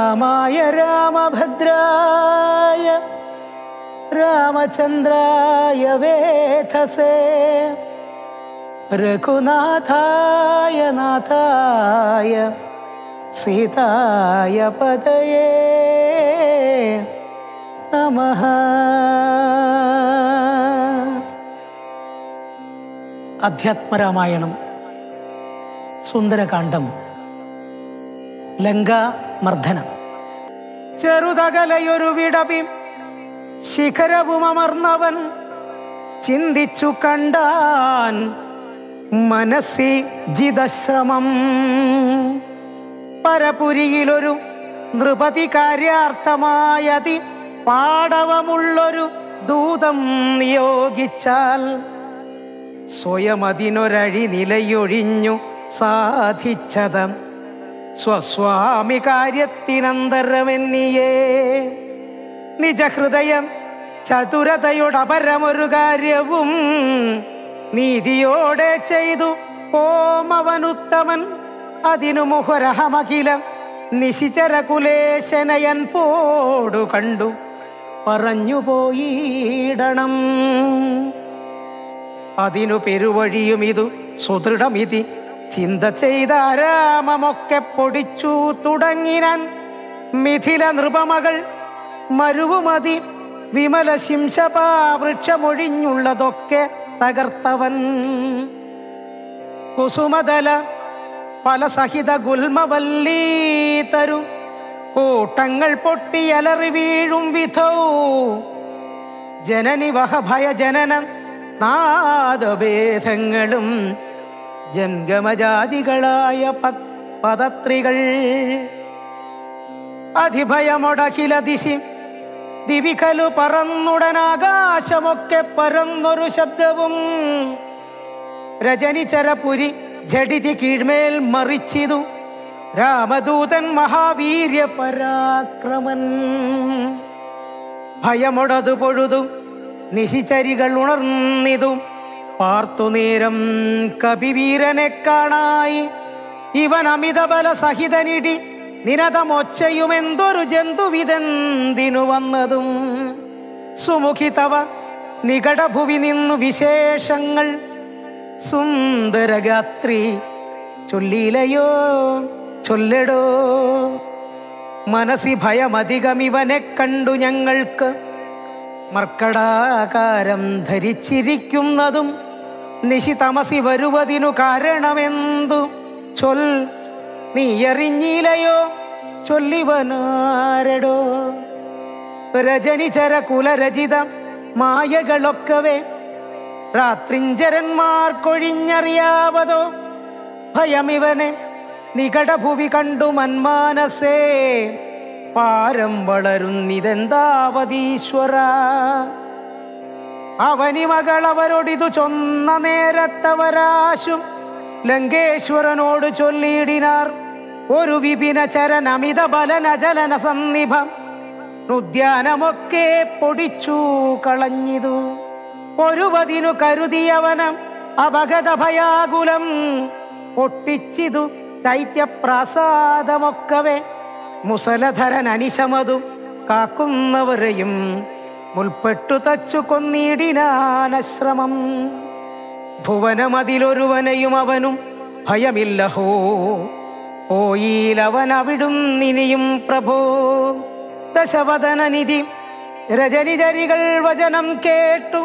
രാമായ രാമഭദ്രായ രാമചന്ദ്രായ വേധസേ രഘുനാഥായ നാഥായ സീതായ പദയേ നമഃ അധ്യാത്മരാമായണം സുന്ദരകാന്ഡം ലങ്കാമർദ്ദനം ചെറുതകലയൊരു വിടവി ശിഖരവുമർന്നവൻ ചിന്തിച്ചു കണ്ടാൻ മനസ്സി ജിതശ്രമം പരപുരിയിലൊരു നൃപതി കാര്യാർത്ഥമായതി പാടവമുള്ളൊരു ദൂതം നിയോഗിച്ചാൽ സ്വയം അതിനൊരഴി നിലയൊഴിഞ്ഞു സാധിച്ചത് സ്വസ്വാമി കാര്യത്തിനന്തരമെന്നിയേ നിജഹൃദയം ചതുരതയോടപരമൊരു കാര്യവും നീതിയോടെ ചെയ്തു ഓമവനുത്തമൻ അതിനു മുഹുരഹമഖിലം നിശിചരകുലേശനയൻ പോടു കണ്ടു പറഞ്ഞു പോയിടണം അതിനു പെരുവഴിയും ഇതു സുദൃഢമിതി ചിന്ത ചെയ്ത ആരാമമൊക്കെ പൊടിച്ചു തുടങ്ങിനാൻ മിഥില നൃപമകൾ മരുവുമതി വിമല ശിംശപാ വൃക്ഷമൊഴിഞ്ഞുള്ളതൊക്കെ തകർത്തവൻ കുസുമതല ഫലസഹിത ഗുൽമവല്ലീ തരു കൂട്ടങ്ങൾ പൊട്ടിയലറി വീഴും വിധൗ ജനനി വഹ ഭയ ജനനം നാദഭേദങ്ങളും ജംഗമജാതികളായ പത് പദത്രികൾ അധിഭയമൊടഖില ദിശി ദിവികലു പറന്നുടനാകാശമൊക്കെ പരന്നൊരു ശബ്ദവും രജനിചരപുരി ജഡിതി കീഴ്മേൽ മറിച്ചിതു രാമദൂതൻ മഹാവീര്യ പരാക്രമൻ ഭയമൊടതു പൊഴുതു നിശിചരികൾ ഉണർന്നിതു പാർത്തു നേരം കപിവീരനെ കാണായി ഇവൻ അമിതബല സഹിതനിടി നിരതമൊച്ചയുമെന്തൊരു ജന്തുവിതെന്തിനു വന്നതും സുമുഖി തവ നികടഭുവി നിന്നു വിശേഷങ്ങൾ സുന്ദരഗാത്രി ചൊല്ലിയിലയോ ചൊല്ലടോ മനസ്സി ഭയമധികമിവനെ കണ്ടു ഞങ്ങൾക്ക് മർക്കടാകാരം ധരിച്ചിരിക്കുന്നതും നിശി തമസി വരുവതിനു കാരണമെന്തു ചൊൽ നീ അറിഞ്ഞിലയോ ചൊല്ലിവനാരടോ രജനിചര കുലരചിതം മായകളൊക്കവേ രാത്രിഞ്ചരന്മാർക്കൊഴിഞ്ഞറിയാവതോ ഭയമിവനെ നികടഭുവി കണ്ടു മന്മാനസേ പാരം വളരുന്നിതെന്താവതീശ്വര അവനി മകൾ അവരോടിതു ചൊന്ന നേരത്തവരാശും ലങ്കേശ്വരനോട് ചൊല്ലിയിടിനാർ ഒരു വിപിന ചരൻ അമിത ബലനജലന സന്നിഭം ഉദ്യാനമൊക്കെ പൊടിച്ചു കളഞ്ഞിതു ഒരുവതിനു കരുതിയവനം അപഗത ഭയാകുലം പൊട്ടിച്ചിതു ചൈത്യപ്രാസാദമൊക്കവേ മുസലധരൻ അനിശമതു കാക്കുന്നവരെയും മുൽപ്പെട്ടു തച്ചു കൊന്നിടിനാനശ്രമം ഭുവനമതിലൊരുവനെയും അവനും ഭയമില്ലഹോ ഓയിലവൻ അവിടും നിനിയും പ്രഭോ ദശവദനനിധി രജനിചരികൾ വചനം കേട്ടു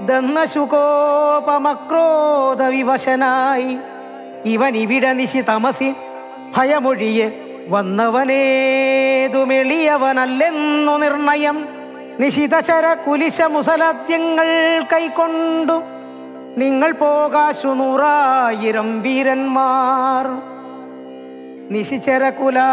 ദന്നശുകോപമക്രോധ വിവശനായി ഇവൻ ഇവിടെ നിശി തമസി ഭയമൊഴിയെ വന്നവനേതുമെളിയവനല്ലെന്നു നിർണയം നിശിതചര കുലിശ മുസലാദ്യങ്ങൾ കൈക്കൊണ്ടു നിങ്ങൾ പോകാശു നൂറായിരം വീരന്മാർ നിശിചര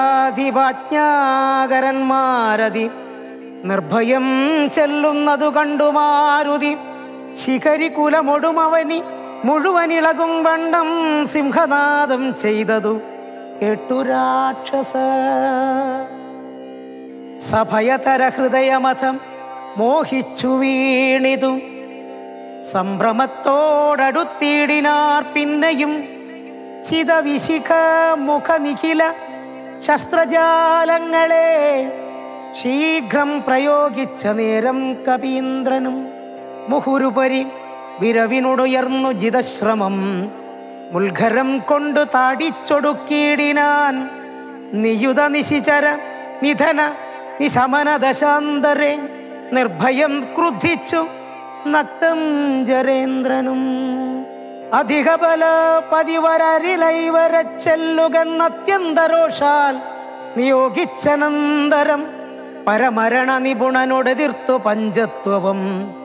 കുലാധിപാജ്ഞാകരന്മാരതി നിർഭയം ചെല്ലുന്നതു കണ്ടു മാരുതി ശിഖരി കുലമൊടുമവനി മുഴുവനിളകും വണ്ണം സിംഹനാദം ചെയ്തതു കേട്ടു രാക്ഷസ സഭയതര ഹൃദയമഥം മോഹിച്ചു വീണിതു സംഭ്രമത്തോടടുത്തിടിനാർ പിന്നെയും ചിതവിശിഖ മുഖനിഖില ശസ്ത്രജാലങ്ങളെ ശീഘ്രം പ്രയോഗിച്ച നേരം കപീന്ദ്രനും മുഹുരുപരി വിരവിനോടുയർന്നു ജിതശ്രമം മുൽഖരം കൊണ്ടു താടിച്ചൊടുക്കിയിടിനാൻ നിയുത നിശിചര നിധന നിശമന ദശാന്തരെ നിർഭയം ക്രുദ്ധിച്ചു നക്തം ജരേന്ദ്രനും അധിക ബല പതിവരരിലൈവരച്ചെല്ലുകെന്നത്യന്തരോഷാൽ നിയോഗിച്ചനന്തരം പരമരണ നിപുണനോടെതിർത്തു പഞ്ചത്വവും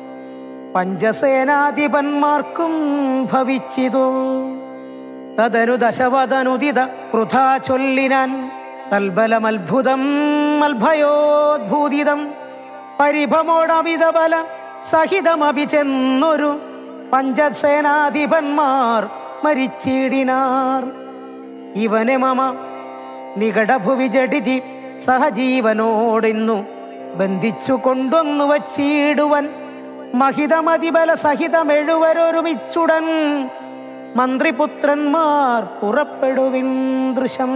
പഞ്ചസേനാധിപന്മാർക്കും ഭവിച്ചിതു തദനു ദശവതനുദിത വൃഥാ ചൊല്ലിനാൻ തൽബലമത്ഭുതം അത്ഭയോദ്ഭൂതിതം പരിഭമോടമിത ബല സഹിതമഭി ചെന്നൊരു പഞ്ചസേനാധിപന്മാർ മരിച്ചിടിനാർ ഇവനെ മമ നികടഭുവി ജഡിതി സഹജീവനോടിന്നു ബന്ധിച്ചു കൊണ്ടൊന്നു വച്ചിടുവൻ മഹിതമതിബല സഹിതമെഴുവരൊരുമിച്ചുടൻ മന്ത്രിപുത്രന്മാർ പുറപ്പെടുവിൻ ദൃശം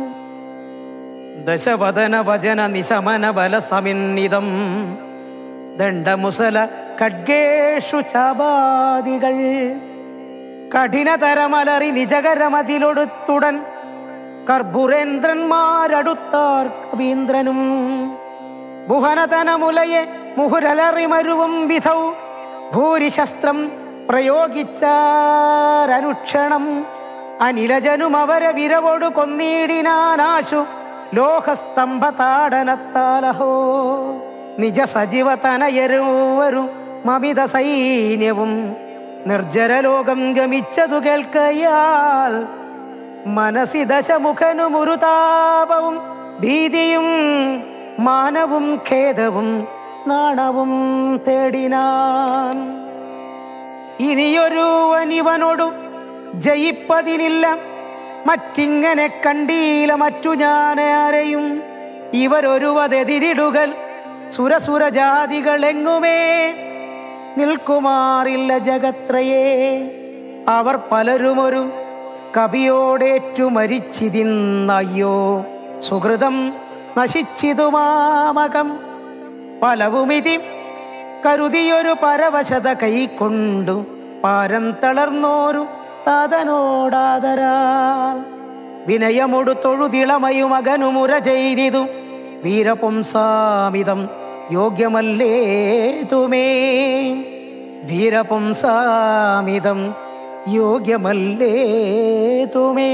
ദശവദന വചന നിശമന ബല സമിന്നിതം ദണ്ഡമുസല ഖഡ്ഗേഷു ചാപാദികൾ കഠിനതരമലറി നിജകരമതിലൊടുത്തുടൻ കർപ്പുരേന്ദ്രന്മാരടുത്താർ കവീന്ദ്രനും മുഹനതനമുലയെ മുഹുരലറി മരുവും വിധൗ ഭൂരിശസ്ത്രം പ്രയോഗിച്ചാരനുക്ഷണം അനിലജനും അവരെ വിരവോടു കൊന്നിടിനാനാശു ലോഹസ്തംഭ താടനത്താലഹോ നിജ സജീവ തനയരുവരും മമിത സൈന്യവും നിർജ്ജരലോകം ഗമിച്ചതു കേൾക്കയാൽ മനസി ദശമുഖനും ഒരു താപവും ഭീതിയും മാനവും ഖേദവും നാണവും തേടിനാൻ ഇനിയൊരുവനിവനോടു ജയിപ്പതിനില്ല മറ്റിങ്ങനെ കണ്ടീല മറ്റു ഞാനാരെയും ഇവരൊരുവതെതിരിടുകൾ സുരസുര ജാതികൾ എങ്ങുമേ നിൽക്കുമാറില്ല ജഗത്രയേ അവർ പലരുമൊരു കവിയോടേറ്റു മരിച്ചിതിന്നയ്യോ സുഹൃതം നശിച്ചിതുമാമകം പലവുമിതി കരുതിയൊരു പരവശത കൈക്കൊണ്ടു പാരം തളർന്നോരു താതനോടാദരാൽ വിനയമൊടു തൊഴുതിളമയും അകനുമുര ചെയ്തിതു വീരപുംസാമിതം യോഗ്യമല്ലേതുമേ വീരപുംസാമിതം യോഗ്യമല്ലേതുമേ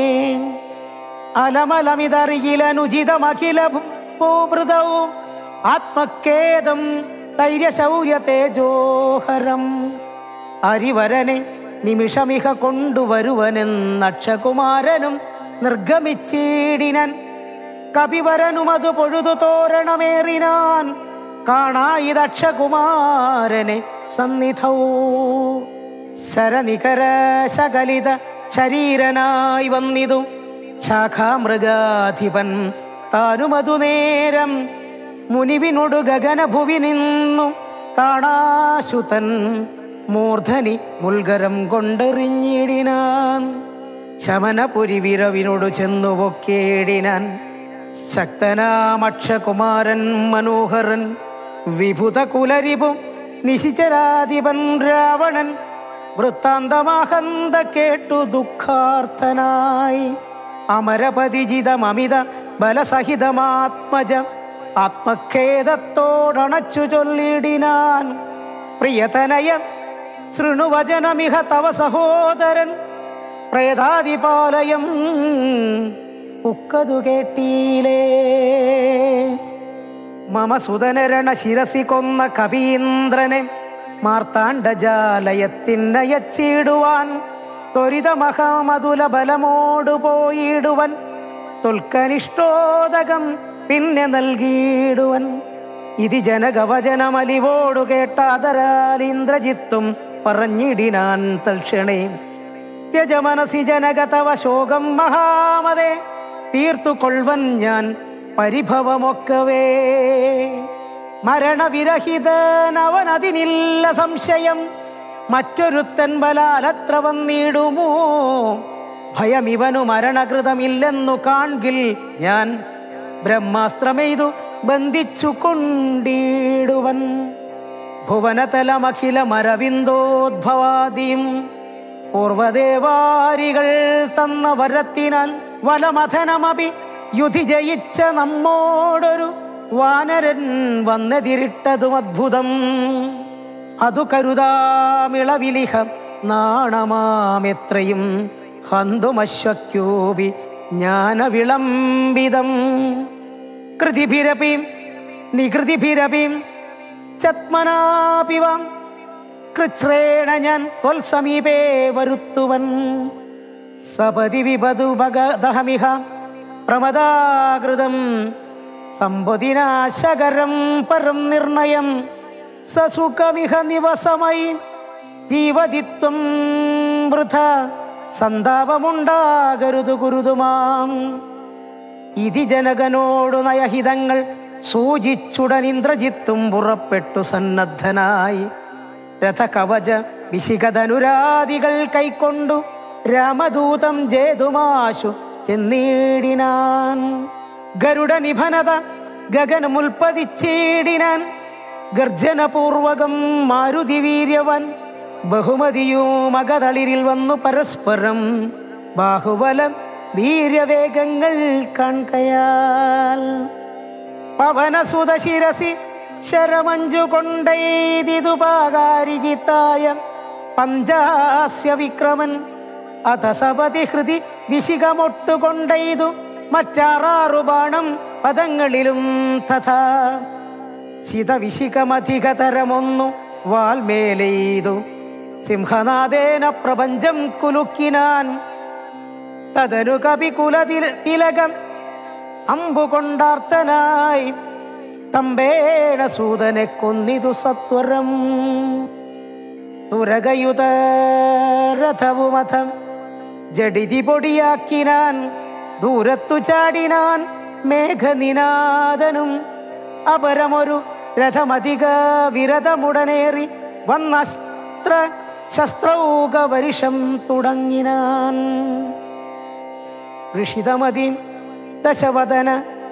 അലമലമിതറിയിലനുചിതമഖില ഭൂമൃതവും ആത്മഖേദം ധൈര്യശൗര്യ തേജോഹരം അരിവരനെ നിമിഷമിക കൊണ്ടുവരുവനെന്നക്ഷകുമാരനും നിർഗമിച്ചിടിനൻ കപിവരനും അത് പൊഴുതു തോരണമേറിനാൻ കാണായിതക്ഷകുമാരനെ സന്നിധൗ ശരനികര ശകലിത ശരീരനായി വന്നിതു ശാഖാമൃഗാധിപൻ താനുമതു നേരം മുനിവിനോട് ഗഗനഭുവി നിന്നു താണാശുതൻ മൂർധനി മുൽഗരം കൊണ്ടെറിഞ്ഞിടിനാൻ ശമനപുരി വിരവിനോട് ചെന്നു പൊക്കേടിനാൻ ശക്തനാമക്ഷകുമാരൻ മനോഹരൻ വിഭുത കുലരിപും നിശിചരാധിപൻ രാവണൻ വൃത്താന്തമാഹന്ത കേട്ടു ദുഃഖാർത്ഥനായി അമരപതിജിതമമിത ബലസഹിതമാത്മജ ആത്മഖേദത്തോടണച്ചു ചൊല്ലിടിനാൻ പ്രിയതനയ ശൃണുവചനമിഹ തവ സഹോദരൻ പ്രേതാതിപാലയം ഉക്കതു കേട്ടീലേ മമ സുതനരണ ശിരസി കൊന്ന കവീന്ദ്രനെ മാർത്താണ്ഡജാലയത്തിനയച്ചിടുവാൻ ത്വരിത മഹാമതുല ബലമോടു പോയിടുവൻ തുൽക്കനിഷ്ടോദകം പിന്നെ നൽകിയിടുവൻ ഇതി ജനകവചനമലിവോടു കേട്ടാദരാൽ ഇന്ദ്രജിത്തും പറഞ്ഞിടിനാൻ തൽക്ഷണേ ത്യജമനസി ജനകതവ ശോകം മഹാമതേ തീർത്തു കൊൾവൻ ഞാൻ പരിഭവമൊക്കവേ മരണവിരഹിതനവനതിനില്ല സംശയം മറ്റൊരുത്തൻ ബലാലത്ര വന്നിടുമോ ഭയമിവനു മരണകൃതമില്ലെന്നു കാൺകിൽ ഞാൻ ബ്രഹ്മാസ്ത്രമെയ്തു ബന്ധിച്ചു കൊണ്ടിടുവൻ ഭുവനതലമഖില മരവിന്ദോദ്ഭവാദിയും പൂർവദേവാരികൾ തന്ന വരത്തിനാൽ വലമഥനമപി യുധി ജയിച്ച നമ്മോടൊരു വാനരൻ വന്നെതിരിട്ടതും അദ്ഭുതം അതു കരുതാമിളവിലിഹ നാണമാമെത്രയും ഹന്തുമശ്വക്യൂപി ജ്ഞാനവിളംബിതം കൃതിഭിരപിം നികൃതിഭിരപിം ചത്മനാപിവം കൃച്ഛ്രേണ ഞാൻ ത്വൽസമീപേ വരുത്തുവൻ സപതി വിപതുപഗദഹമിഹ പ്രമദാകൃതം സമ്പതിനാശകരം പരം നിർണയം സസുഖമിഹ നിവസമയി ജീവതിത്വം വൃഥ സന്താപമുണ്ടാകരുതു കുരുതുമാം ഇതി ജനകനോടു നയഹിതങ്ങൾ സൂചിച്ചുടൻ ഇന്ദ്രജിത്തും പുറപ്പെട്ടു സന്നദ്ധനായി രഥകവച വിശിഖധനുരാദികൾ കൈക്കൊണ്ടു രാമദൂതം ജേതുമാശു ചെന്നീടിനാൻ ഗരുഡ നിഭനത ഗഗനമുൽപ്പതിച്ചീടിനാൻ ഗർജനപൂർവകം മാരുതി വീര്യവൻ ബഹുമതിയും അകതളിരിൽ വന്നു പരസ്പരം ബാഹുബലം വീര്യവേഗങ്ങൾ കാൺകയാൽ പവനസുത ശിരസി ശരമഞ്ചു കൊണ്ടൈതിതുപാകാരിജിത്തായ പഞ്ചാസ്യ വിക്രമൻ അഥ സപതി ഹൃതി വിശികമൊട്ടുകൊണ്ടൈതു മറ്റാറാറു ബാണം പദങ്ങളിലും തഥാ ശിതവിശികമധികതരമൊന്നു വാൽമേലെയ്തു സിംഹനാദേന പ്രപഞ്ചം കുലുക്കിനാൻ തതനു കപികുല തിലകം അമ്പുകൊണ്ടാർത്തനായി തമ്പേണ സൂതനെ കൊന്നിതു സത്വരം തുരകയുത രഥവുമഥം ജഡിതി പൊടിയാക്കിനാൻ ദൂരത്തു ചാടിനാൻ മേഘനിനാദനും അപരമൊരു രഥമധിക വിരതമുടനേറി വന്നസ്ത്ര ശസ്ത്രൗക വരിഷം തുടങ്ങിനാൻ ഋഷിതമതി ദശവദന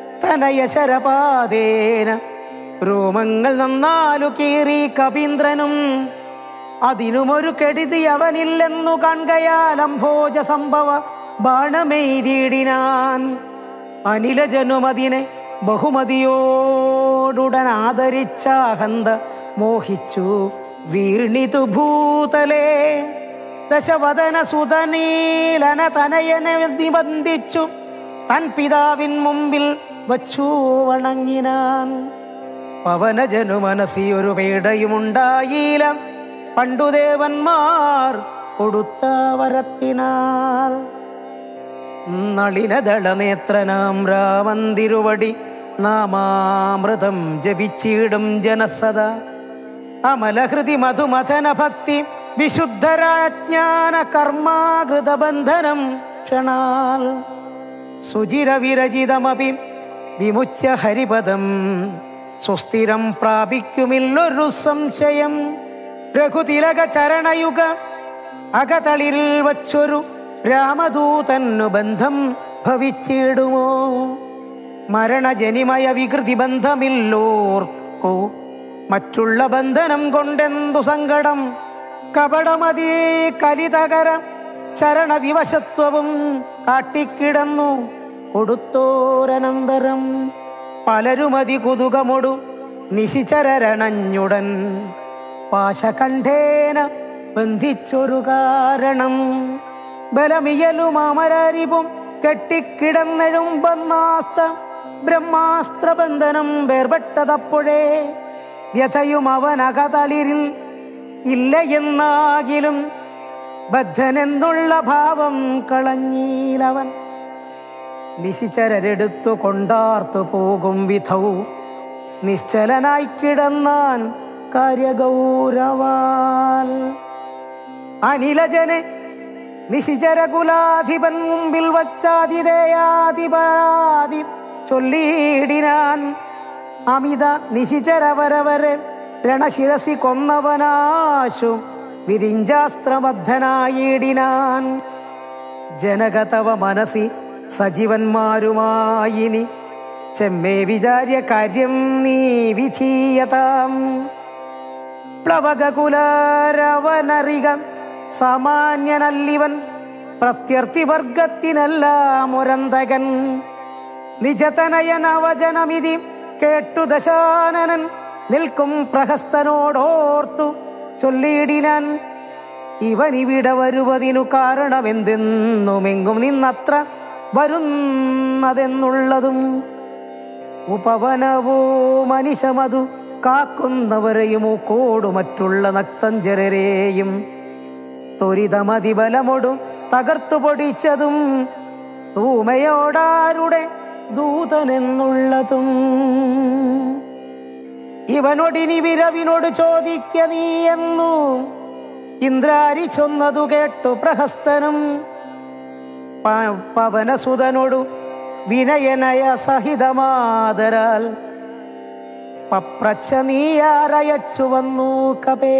തനയശരപാതേന രോമങ്ങൾ നന്നാലു കീറി കവീന്ദ്രനും അതിനുമൊരു കെടുതി അവനില്ലെന്നു കാൺകയാൽ അംഭോജ സംഭവ ബാണമെയ്തിടിനാൻ അനിലജനുമതിനെ ബഹുമതിയോടുടൻ ആദരിച്ചാഹന്ത മോഹിച്ചു വീണിതു ഭൂതലേ ദശവദന സുതനീലന തനയനെ നിബന്ധിച്ചു തൻ പിതാവിൻ മുമ്പിൽ വച്ചു വണങ്ങിനാൻ പവനജനു മനസ്സിയൊരു പേടയുമുണ്ടായില്ല പണ്ടുദേവന്മാർ കൊടുത്ത വരത്തിനാൽ നളിനദളനേത്രനാം രാമന്തിരുവടി നാമാമൃതം ജപിച്ചിടും ജനസദ അമലഹൃതി മധുമഥന ഭക്തി വിശുദ്ധരാജ്ഞാന കർമാകൃതബന്ധനം ക്ഷണാൽ സുചിരവിരചിതമപി വിമുച്യ ഹരിപദം സുസ്ഥിരം പ്രാപിക്കുമില്ലൊരു സംശയം രഘുതിലക ചരണയുഗ അകതളിൽ വച്ചൊരു രാമദൂതന്നു ബന്ധം ഭവിച്ചിടുമോ മരണജനിമയ വികൃതി ബന്ധമില്ലോർക്കോ മറ്റുള്ള ബന്ധനം കൊണ്ടെന്തു സങ്കടം കപടമതി കലിതകര ചരണവിവശത്വവും കാട്ടിക്കിടന്നു കൊടുത്തോരനന്തരം പലരുമതി കുതുകമൊടു നിശിചരണഞ്ഞുടൻ പാശകണ്ഠേന ബന്ധിച്ചൊരു കാരണം ബലമിയലും അമരരിവും കെട്ടിക്കിടന്നെഴുമ്പന്നാസ്ത ബ്രഹ്മാസ്ത്രബന്ധനം വേർപെട്ടതപ്പോഴേ വ്യഥയും അവനകതളിരിൽ ഇല്ല എന്നാകിലും ബദ്ധനെന്നുള്ള ഭാവം കളഞ്ഞീലവൻ നിശിചരരെടുത്തു കൊണ്ടാർത്തു പോകും വിധൗ നിശ്ചലനായി കിടന്നാൻ കാര്യഗൗരവാൽ അനിലജനെ നിശിചരകുലാധിപൻ മുമ്പിൽ വച്ചാതിഥേയാധിപരാതി ചൊല്ലിയിടിനാൻ അമിത നിശിചരവരവരെ രണശിരസി കൊന്നവനാശു വിരിഞ്ചാസ്ത്രബദ്ധനായിടിനാൻ ജനകതവ മനസി സജീവന്മാരുമായിനി ചെമ്മേ വിചാര്യ കാര്യം നീ വിധീയതാം പ്ലവകുലാരവനറിക സാമാന്യനല്ലിവൻ പ്രത്യർത്ഥി വർഗത്തിനെല്ലാം ഒരന്തകൻ നിജതനയൻ അവചനമിതി കേട്ടു ദശാനനൻ നിൽക്കും പ്രഹസ്തനോടോർത്തു ചൊല്ലിയിടിനാൻ ഇവനിവിടെ വരുവതിനു കാരണമെന്തെന്നുമെങ്കും നിന്നത്ര വരുന്നതെന്നുള്ളതും ഉപവനവോ മനുഷ്യമതു കാക്കുന്നവരെയും ഊക്കോടു മറ്റുള്ള നക്തഞ്ചരരെയും ത്വരിതമതിബലമൊടും തകർത്തു പൊടിച്ചതും തൂമയോടാരുടെ ദൂതനെന്നുള്ളതും ഇവനോടിനി വിരവിനോട് ചോദിക്ക നീ എന്നു ഇന്ദ്രാരി ചൊന്നതു കേട്ടു പ്രഹസ്തനും പ- പവനസുതനോടു വിനയനയ സഹിതമാതരാൽ പപ്രച്ച നീയാരയച്ചു വന്നു കപേ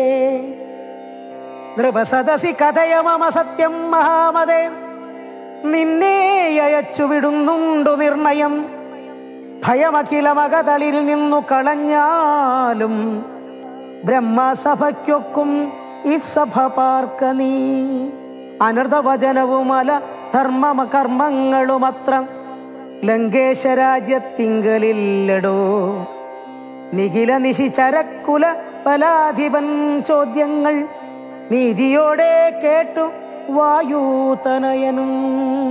നൃപസദസി കഥയ മമ സത്യം മഹാമതേ നിന്നെ അയച്ചു വിടുന്നുണ്ടു നിർണയം ഭയമഖില മകതളിൽ നിന്നു കളഞ്ഞാലും ബ്രഹ്മസഭയ്ക്കൊക്കും ഈ സഭ പാർക്ക നീ അനർഥവചനവുമല ധർമ്മ കർമ്മങ്ങളുമത്ര ലങ്കേശ രാജ്യത്തിങ്കലില്ലടോ നിഖില നിശി ചരക്കുല ബലാധിപൻ ചോദ്യങ്ങൾ നീതിയോടെ കേട്ടു വായൂതനയനും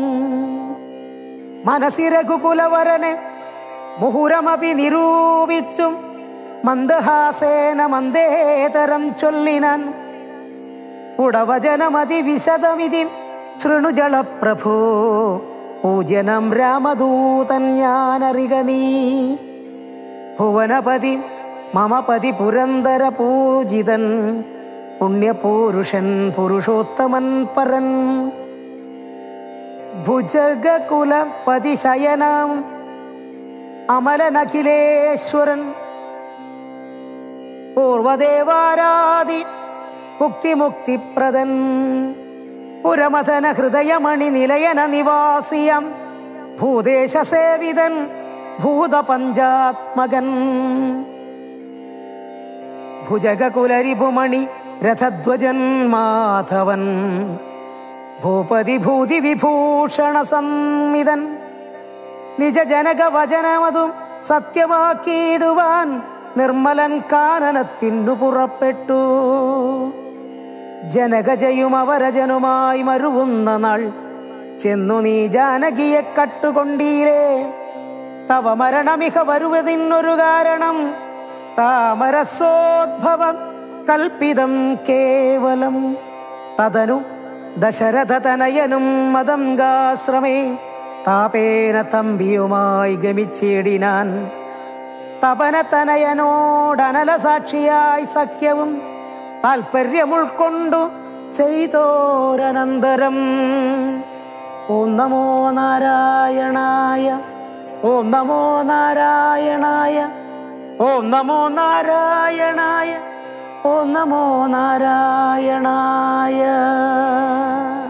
മനസ്സി രഘുകുലവരനെ മുഹുരമപി നിരൂപിച്ചും മന്ദഹാസേന മന്ദേതരം ചൊല്ലിനാൻ സ്ഫുടവചനമതി വിശദമിതി ശൃണുജള പ്രഭോ പൂജനം രാമദൂതൻ ഞാനറിക നീ ഭുവനപതി മമ പതി പുരന്തര പൂജിതൻ പുണ്യപൂരുഷൻ പുരുഷോത്തമൻ പരൻ ഭുജഗകുലപതി ശയനം അമലനഖിലേശ്വരൻ പൂർവദേവാരാധി മുക്തിമുക്തിപ്രദൻ പുരമഥന ഹൃദയമണി നിലയന നിവാസിയം ഭൂദേശ സേവിതൻ ഭൂതപഞ്ചാത്മകൻ ഭുജകുലരിഭുമണി രഥധ്വജൻ മാധവൻ ഭൂപതി ഭൂതി വിഭൂഷണ സംമിതൻ നിജ ജനക വചനമതും സത്യമാക്കിയിടുവാൻ നിർമ്മലൻ കാനനത്തിനു പുറപ്പെട്ടു ജനകജയും അവരജനുമായി മരുവുന്ന നാൾ ചെന്നു നീ ജാനകിയെ കട്ടുകൊണ്ടീലേ തവ മരണമിഹ വരുവതിനൊരു കാരണം താമരസോദ്ഭവം കൽപ്പിതം കേവലം തതനു ദശരഥതനയനും മതംഗാശ്രമേ താപേന തമ്പിയുമായി ഗമിച്ചിടിനാൻ തപനതനയനോടനല സാക്ഷിയായി സഖ്യവും താൽപ്പര്യമുൾക്കൊണ്ടു ചെയ്തോരനന്തരം ഓം നമോ നാരായണായ ഓം നമോ നാരായണായ ഓം നമോ നാരായണായ ഓം നമോ നാരായണായ